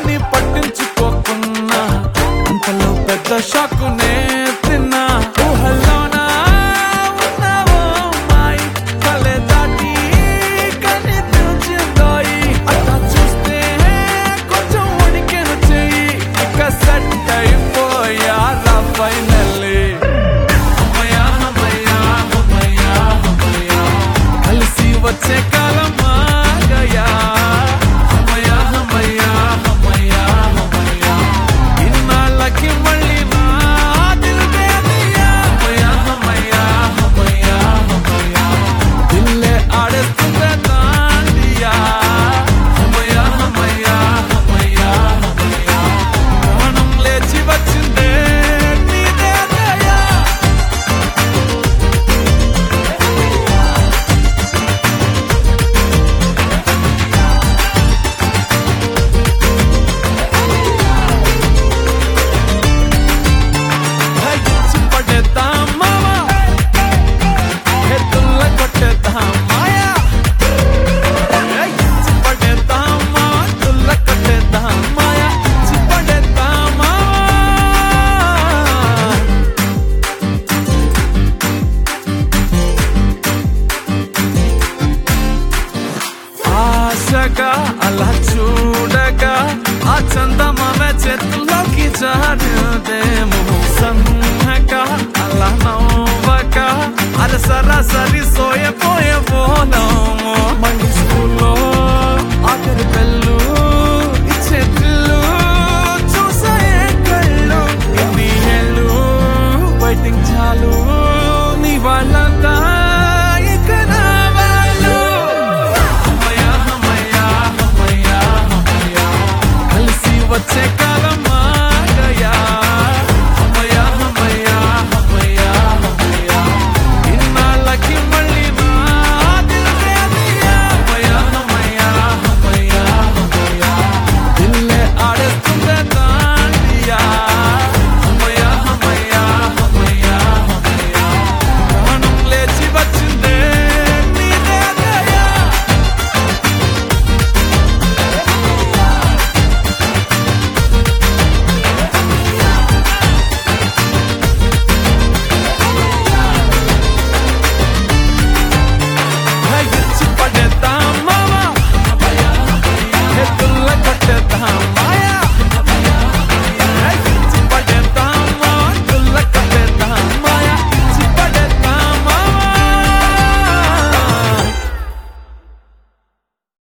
అని పట్టించుకోకున్నా అంతలో పెద్ద షాకునే తిన్నా ఊహల్లోనా ఉన్నావో మాయి కలే దాటి కనిపించిందోయి అట్లా చూస్తే కొంచెం ఉడికెను చెయ్యి ఇక సెట్ అయిపోయారా ఫైనల్లీ అమ్మయ్యా అమ్మయ్యా అమ్మయ్యా అమ్మయ్యా కలిసి వచ్చే కాలం మాగయా అమ్మయ్యా అమ్మయ్యా అమ్మయ్యా అమ్మయ్యా ఇన్నాళ్ళకి మళ్ళీ నా దిల్మే దియా అమ్మయ్యా అమ్మయ్యా అమ్మయ్యా అమ్మయ్యా దిల్లే ఆడేస్తుందే దాండియా అమ్మయ్యా అమ్మయ్యా అమ్మయ్యా అమ్మయ్యా ప్రాణం లేచి వచ్చిందే నీదే దయా హై చిప్పడేద్దాం మావా హే తుల్ల కొట్టేద్దాం మాయా హై చిప్పడేద్దాం మావా తుల్ల కొట్టేద్దాం మాయా చిప్పడేద్దాం మావా ఆశగా అలా చూడగా ఆ చందమామ చేతుల్లోకి జారుదేమో సన్నగా అలా నవ్వగా అర సరాసరి సోయపోయే పోలము